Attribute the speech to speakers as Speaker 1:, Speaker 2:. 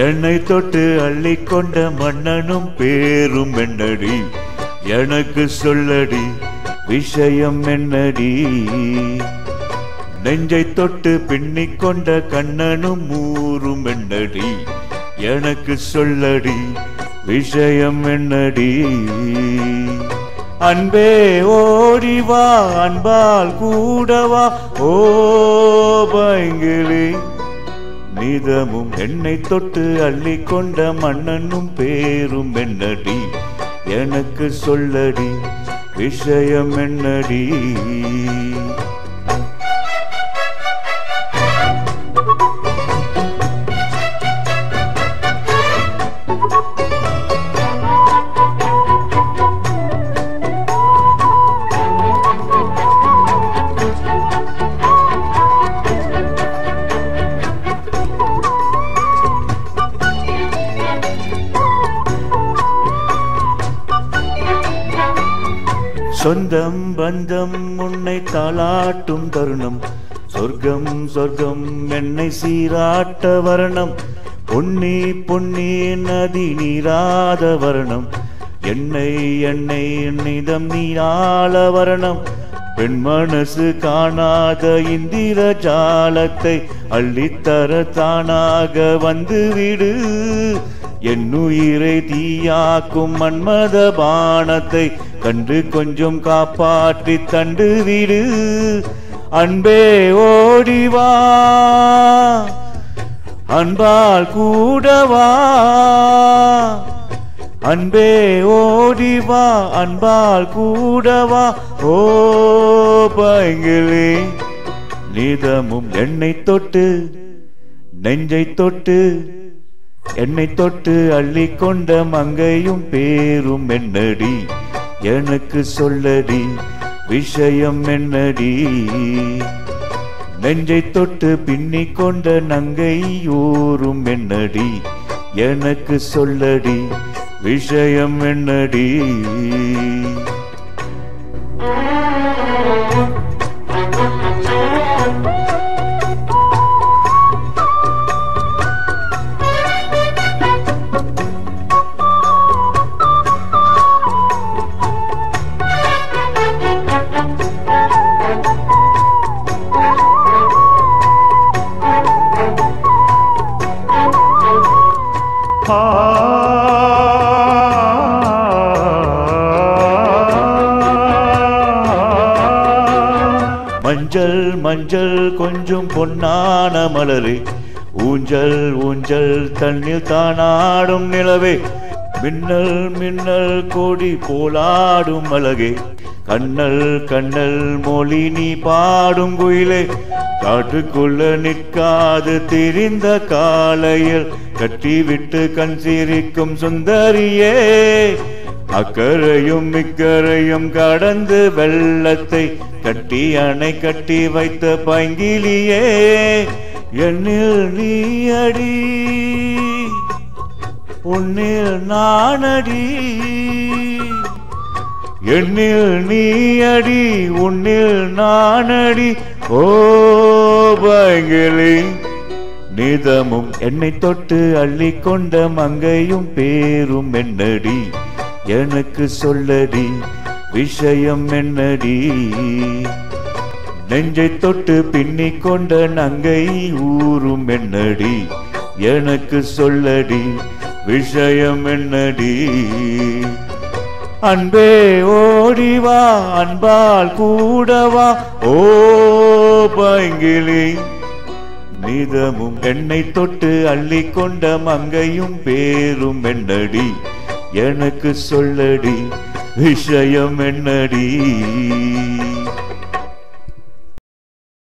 Speaker 1: என்னை தொட்டு அள்ளிக்கொண்ட மன்னனும் பேரும் என்னடி எனக்கு சொல்லடி விஷயம் என்னடி நெஞ்சை தொட்டு பின்னிக் கொண்ட கண்ணனும் ஊரும் என்னடி எனக்கு சொல்லடி விஷயம் என்னடி அன்பே ஓடிவா அன்பால் கூடவா ஓ பைங்கிளி நிதமும் என்னை தொட்டு அள்ளிக்கொண்ட மன்னனும் பேரும் என்னடி எனக்கு சொல்லடி விஷயம் என்னடி சொந்தம் பந்தம் உன்னை தாளாட்டும் தருணம் சொர்க்கம் சொர்க்கம் என்னை சீராட்ட வரணம் பொன்னி பொன்னி நதி நீராத வரணம் என்னை என்னை நிதம் நீராள வரணம் பெண் மனசு காணாத இந்திர ஜாலத்தை அள்ளித்தர தானாக வந்து விடு என் உயிரை தீயாக்கும் மன்மத பானத்தை கண்டு கொஞ்சம் காப்பாற்றி தண்டு விடு அன்பே ஓடிவா அன்பால் கூடவா அன்பே ஓடிவா அன்பால் கூடவா ஓ பைங்கிளி நிதமும் என்னை தொட்டு நெஞ்சை தொட்டு என்னை தொட்டு அள்ளிக்கொண்ட மங்கையும் பேரும் என்னடி எனக்கு சொல்லடி விஷயம் என்னடி நெஞ்சை தொட்டு பின்னிக் கொண்ட நங்கை ஊரும் என்னடி எனக்கு சொல்லடி விஷயம் என்னடி மஞ்சள் மஞ்சள் கொஞ்சம் பொன்னான மலரே ஊஞ்சல் ஊஞ்சல் தண்ணீர் தானாடும் நிலவே மின்னல் மின்னல் கோடி போலாடும் அழகே கண்ணல் கண்ணல் மொழி நீ பாடும் குயிலே காட்டுக்குள்ள நிற்காது திரிந்த காலையில் கட்டிவிட்டு கண் சிரிக்கும் சுந்தரியே அக்கரையும் இக்கரையும் கடந்து வெள்ளத்தை கட்டி அணை கட்டி வைத்த பங்கிலியே என்னில் நீ அடி உன்னில் நானடி என்னில் நீ அடி உன்னில் நானடி ஓ பங்கிலி நிதமும் என்னை தொட்டு அள்ளிக்கொண்ட மங்கையும் பேரும் என்னடி எனக்கு சொல்லடி விஷயம் என்னடி நெஞ்சை தொட்டு பின்னிக் கொண்ட நங்கை ஊரும் என்னடி எனக்கு சொல்லடி விஷயம் என்னடி அன்பே ஓடிவா அன்பால் கூடவா ஓ பைங்கிலி நிதமும் என்னை தொட்டு அள்ளிக்கொண்ட மங்கையும் பேரும் என்னடி எனக்கு சொல்லடி விஷயம் என்னடி